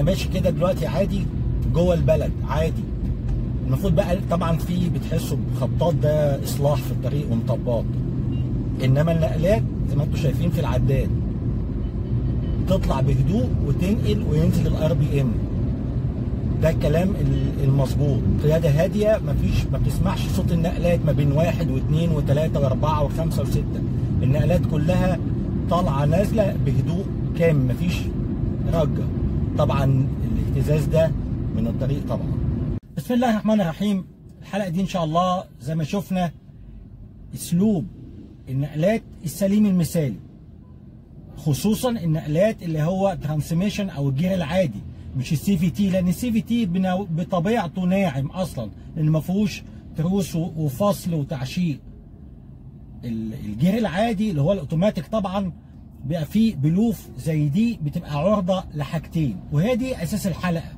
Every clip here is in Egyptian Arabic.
انا ماشي كده دلوقتي عادي جوه البلد عادي المفروض بقى طبعا في بتحسوا بخطاط ده اصلاح في الطريق ومطبات انما النقلات زي ما انتم شايفين في العداد تطلع بهدوء وتنقل وينزل الار بي ام ده الكلام ال- المظبوط قياده هاديه مفيش ما بتسمعش صوت النقلات ما بين واحد واثنين وثلاثه واربعه وخمسه وسته النقلات كلها طالعه نازله بهدوء كامل مفيش رجه طبعا الاهتزاز ده من الطريق طبعا بسم الله الرحمن الرحيم الحلقه دي ان شاء الله زي ما شفنا اسلوب النقلات السليم المثالي خصوصا النقلات اللي هو ترانسميشن او الجير العادي مش السي في تي لان السي في تي بنوع- بطبيعته ناعم اصلا لان ما فيهوش تروس و- وفصل وتعشيق ال- الجير العادي اللي هو الاوتوماتيك طبعا بيبقى فيه بلوف زي دي بتبقى عرضه لحاجتين وهي دي اساس الحلقه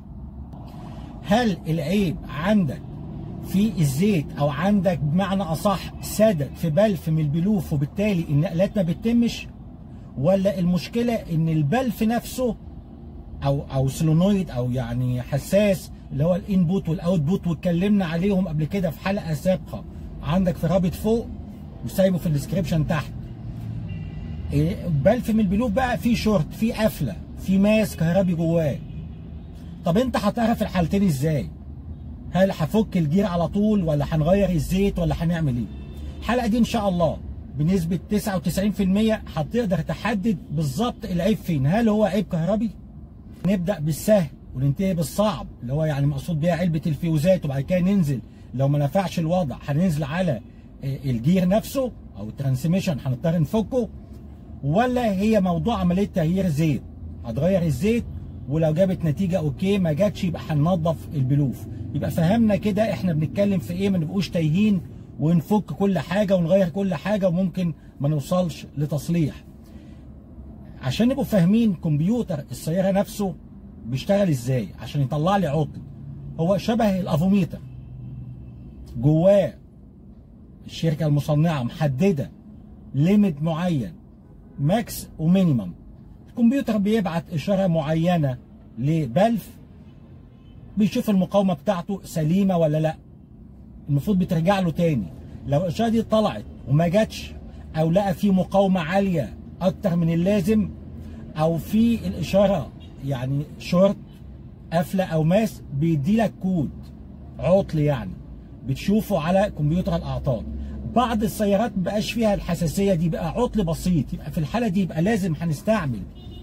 هل العيب عندك في الزيت او عندك بمعنى اصح سدد في بلف من البلوف وبالتالي النقلات ما بتتمش ولا المشكله ان البلف نفسه او او سولونويد او يعني حساس اللي هو الانبوت والاوتبوت واتكلمنا عليهم قبل كده في حلقه سابقه عندك في رابط فوق وسايبه في الديسكربشن تحت إيه، بلف من البلوف بقى فيه شورت فيه قفله فيه ماس كهربي جواه طب انت هتعرف الحالتين ازاي هل هفك الجير على طول ولا هنغير الزيت ولا هنعمل ايه الحلقه دي ان شاء الله بنسبه 99% هتقدر تحدد بالظبط العيب فين هل هو عيب كهربي نبدا بالسهل وننتهي بالصعب اللي هو يعني مقصود بيها علبه الفيوزات وبعد كده ننزل لو ما نفعش الوضع هننزل على آه، الجير نفسه او الترانسميشن هنضطر نفكه ولا هي موضوع عمليه تغيير زيت هتغير الزيت ولو جابت نتيجه اوكي ما جاتش يبقى هننظف البلوف يبقى فهمنا كده احنا بنتكلم في ايه ما نبقوش تايهين ونفك كل حاجه ونغير كل حاجه وممكن ما نوصلش لتصليح عشان نبقوا فاهمين كمبيوتر السياره نفسه بيشتغل ازاي عشان يطلع لي عطل هو شبه الافوميتر جواه الشركه المصنعه محدده ليميت معين ماكس ومينيمم الكمبيوتر بيبعت اشاره معينه لبلف بيشوف المقاومه بتاعته سليمه ولا لا المفروض بترجع له تاني لو الاشاره دي طلعت وما جاتش او لقى في مقاومه عاليه اكتر من اللازم او في الاشاره يعني شورت قفله او ماس بيدي لك كود عطل يعني بتشوفه على كمبيوتر الاعطال بعض السيارات مبقاش فيها الحساسيه دي بقى عطل بسيط يبقى في الحاله دي يبقى لازم هنستعمل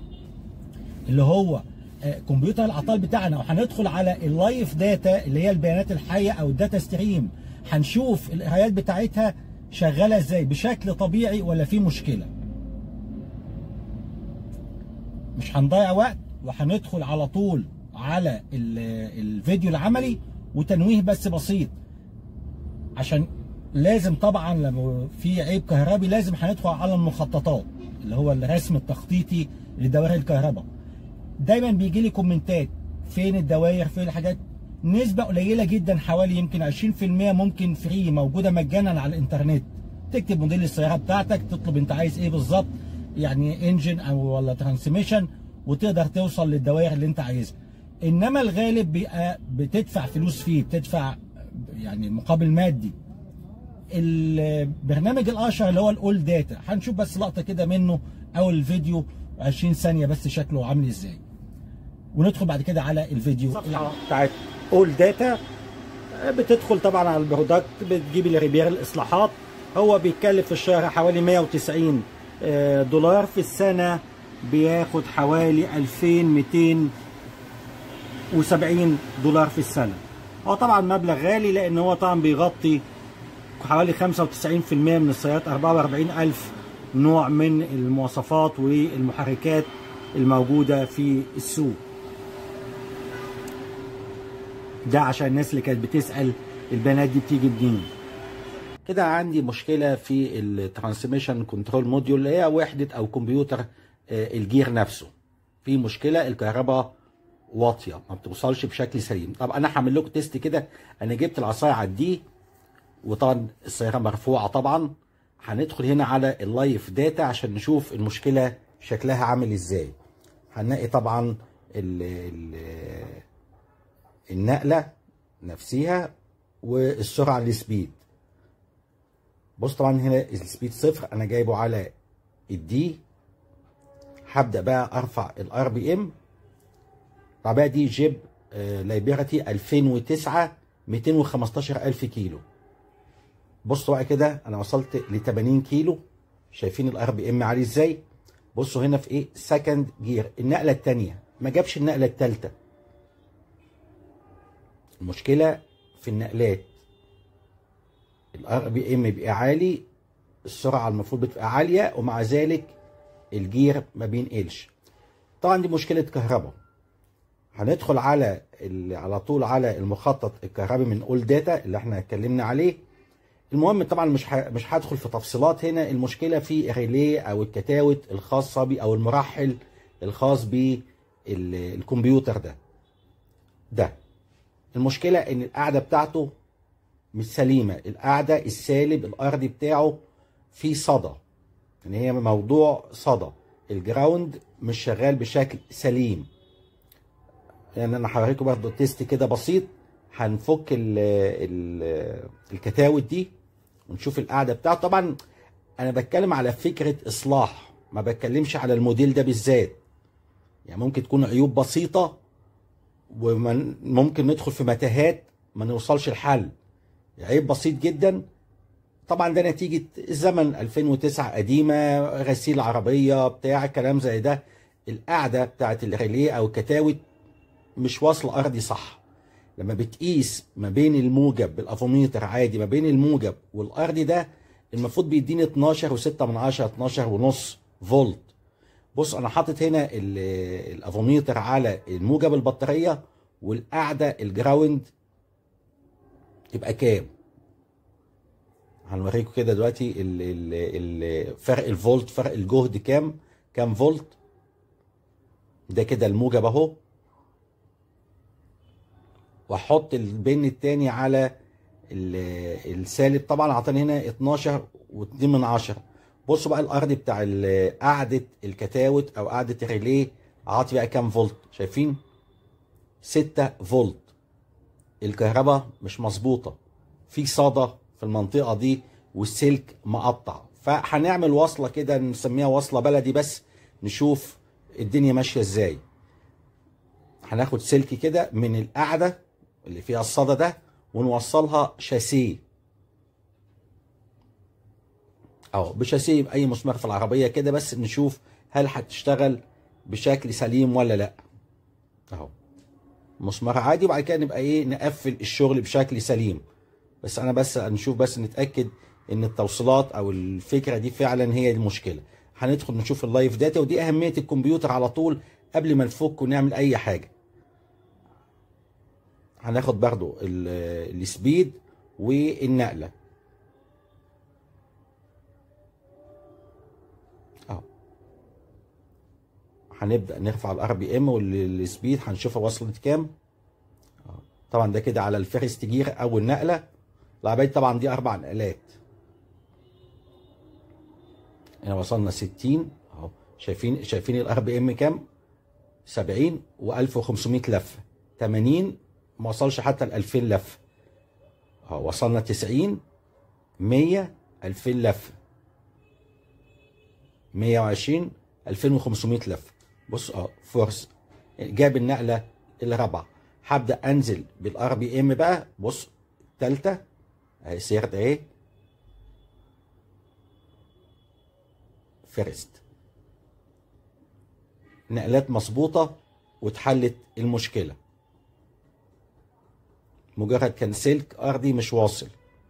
اللي هو آه، كمبيوتر الاعطال بتاعنا وهندخل على اللايف داتا اللي هي البيانات الحيه او الداتا ستريم هنشوف القرايات بتاعتها شغاله ازاي بشكل طبيعي ولا في مشكله مش هنضيع وقت وهندخل على طول على ال- الفيديو العملي وتنويه بس بسيط عشان لازم طبعا لما في عيب كهربي لازم هندخل على المخططات اللي هو الرسم التخطيطي لدوائر الكهرباء دايما بيجي لي كومنتات فين الدوائر فين الحاجات نسبة قليلة جدا حوالي يمكن 20% ممكن فري موجودة مجانا على الانترنت تكتب موديل السيارة بتاعتك تطلب انت عايز ايه بالظبط يعني انجن او ولا ترانسميشن وتقدر توصل للدوائر اللي انت عايزها انما الغالب بيبقى بتدفع فلوس فيه بتدفع يعني مقابل مادي البرنامج الاشهر اللي هو الاول داتا هنشوف بس لقطه كده منه اول الفيديو 20 ثانيه بس شكله عامل ازاي وندخل بعد كده على الفيديو الصفحه بتاعت اول داتا بتدخل طبعا على البرودكت بتجيب الريبير الاصلاحات هو بيتكلف في الشهر حوالي 190 آه، دولار في السنه بياخد حوالي 2270 دولار في السنه هو طبعا مبلغ غالي لان هو طبعا بيغطي حوالي 95% من السيارات 44000 نوع من المواصفات والمحركات الموجودة في السوق ده عشان الناس اللي كانت بتسأل البيانات دي بتيجي منين كده عندي مشكلة في الترانسميشن كنترول موديول اللي هي وحدة أو كمبيوتر آه، الجير نفسه في مشكلة الكهرباء واطية ما بتوصلش بشكل سليم طب أنا هعمل لكم تيست كده أنا جبت العصاية على دي وطبعا السيارة مرفوعة طبعا هندخل هنا على اللايف داتا عشان نشوف المشكلة شكلها عامل ازاي هنلاقي طبعا ال ال النقله نفسها والسرعه السبيد بص طبعا هنا السبيد صفر انا جايبه على الدي هبدا بقى ارفع الار بي ام العربيه دي جيب لايبرتي 2009 215000 كيلو بصوا بقى كده انا وصلت ل 80 كيلو شايفين الار بي ام عالي ازاي بصوا هنا في ايه سكند جير النقله الثانيه ما جابش النقله الثالثه المشكله في النقلات الار بي ام بيبقى عالي السرعه المفروض بتبقى عاليه ومع ذلك الجير ما بينقلش طبعا دي مشكله كهرباء هندخل على على طول على المخطط الكهربي من اول داتا اللي احنا اتكلمنا عليه المهم طبعا مش مش هدخل في تفصيلات هنا المشكله في الريلي او الكتاوت الخاصه بي او المرحل الخاص بالكمبيوتر ده ده المشكله ان القاعده بتاعته مش سليمه القاعده السالب الارضي بتاعه فيه صدى يعني هي موضوع صدى الجراوند مش شغال بشكل سليم يعني انا هوريكم برضه تيست كده بسيط هنفك ال ال الكتاوت دي ونشوف القاعده بتاعته طبعا انا بتكلم على فكره اصلاح ما بتكلمش على الموديل ده بالذات يعني ممكن تكون عيوب بسيطه وممكن ندخل في متاهات ما نوصلش الحل عيب بسيط جدا طبعا ده نتيجه الزمن 2009 قديمه غسيل عربيه بتاع كلام زي ده القاعده بتاعت الريليه او الكتاوت مش واصل ارضي صح لما بتقيس ما بين الموجب بالافوميتر عادي ما بين الموجب والارضي ده المفروض بيديني 12 و6 من 10 12 ونص فولت بص انا حاطط هنا الافوميتر على الموجب البطاريه والقاعده الجراوند يبقى كام هنوريكم كده دلوقتي ال ال ال فرق الفولت فرق الجهد كام كام فولت ده كده الموجب اهو واحط البن التاني على السالب طبعا عطاني هنا 12 و2 من 10 بصوا بقى الارض بتاع قاعده الكتاوت او قاعده الريليه عاطي بقى كام فولت شايفين 6 فولت الكهرباء مش مظبوطه في صدى في المنطقه دي والسلك مقطع فهنعمل وصله كده نسميها وصله بلدي بس نشوف الدنيا ماشيه ازاي هناخد سلك كده من القاعده اللي فيها الصدى ده ونوصلها شاسيه اهو بشاسيه باي مسمار في العربيه كده بس نشوف هل هتشتغل بشكل سليم ولا لا اهو مسمار عادي وبعد كده نبقى ايه نقفل الشغل بشكل سليم بس انا بس نشوف بس نتاكد ان التوصيلات او الفكره دي فعلا هي المشكله هندخل نشوف اللايف داتا ودي اهميه الكمبيوتر على طول قبل ما نفك ونعمل اي حاجه هناخد برضو السبيد والنقله اهو هنبدا نرفع الار بي ام والسبيد هنشوفها وصلت كام طبعا ده كده على الفيرست جير اول نقله العربيه طبعا دي اربع نقلات هنا وصلنا 60 اهو شايفين شايفين الار بي ام كام 70 و1500 لفه 80 ما وصلش حتى ل 2000 لفه اهو وصلنا 90 100 2000 لفه 120 2500 لفه بص اه فورس جاب النقله الرابعه هبدا انزل بالار بي ام بقى بص الثالثه اهي سيرت اهي فيرست نقلات مظبوطه واتحلت المشكله مجرد كان سلك ارضي مش واصل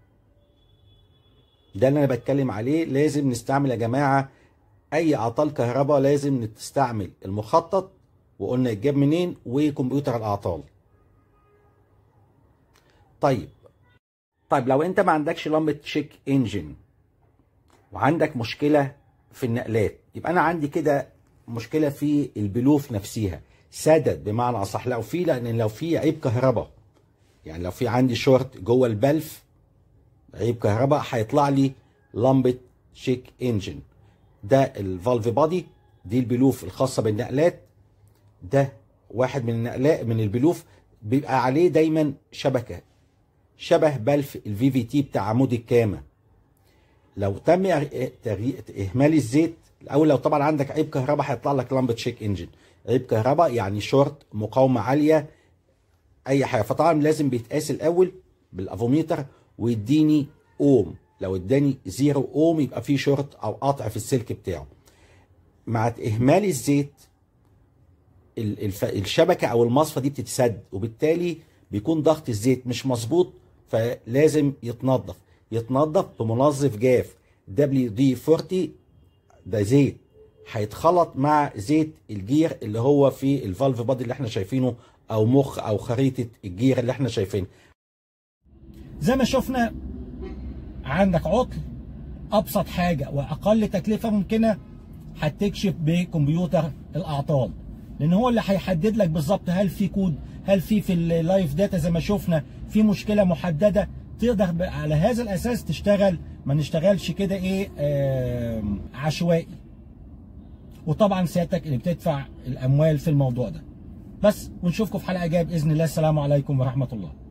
ده اللي انا بتكلم عليه لازم نستعمل يا جماعه اي اعطال كهرباء لازم نستعمل المخطط وقلنا يتجاب منين وكمبيوتر الاعطال طيب طيب لو انت ما عندكش لمبه تشيك انجن وعندك مشكله في النقلات يبقى انا عندي كده مشكله في البلوف نفسها سدد بمعنى اصح لو في لان لو في عيب كهرباء يعني لو في عندي شورت جوه البلف عيب كهرباء هيطلع لي لمبه شيك انجن ده الفالف بادي دي البلوف الخاصه بالنقلات ده واحد من النقلاء من البلوف بيبقى عليه دايما شبكه شبه بلف الفي في تي بتاع عمود الكامه لو تم اهمال الزيت او لو طبعا عندك عيب كهرباء هيطلع لك لمبه شيك انجن عيب كهرباء يعني شورت مقاومه عاليه اي حاجه فطبعا لازم بيتقاس الاول بالافوميتر ويديني اوم لو اداني زيرو اوم يبقى في شورت او قطع في السلك بتاعه مع اهمال الزيت الف... الشبكه او المصفى دي بتتسد وبالتالي بيكون ضغط الزيت مش مظبوط فلازم يتنظف يتنظف بمنظف جاف دبليو دي 40 ده زيت هيتخلط مع زيت الجير اللي هو في الفالف بادي اللي احنا شايفينه او مخ او خريطه الجير اللي احنا شايفينها زي ما شفنا عندك عطل ابسط حاجه واقل تكلفه ممكنه هتكشف بكمبيوتر الاعطال لان هو اللي هيحدد لك بالظبط هل في كود هل في في اللايف داتا زي ما شفنا في مشكله محدده تقدر على هذا الاساس تشتغل ما نشتغلش كده ايه آه عشوائي وطبعا سيادتك اللي بتدفع الاموال في الموضوع ده بس ونشوفكم في حلقه جايه باذن الله السلام عليكم ورحمه الله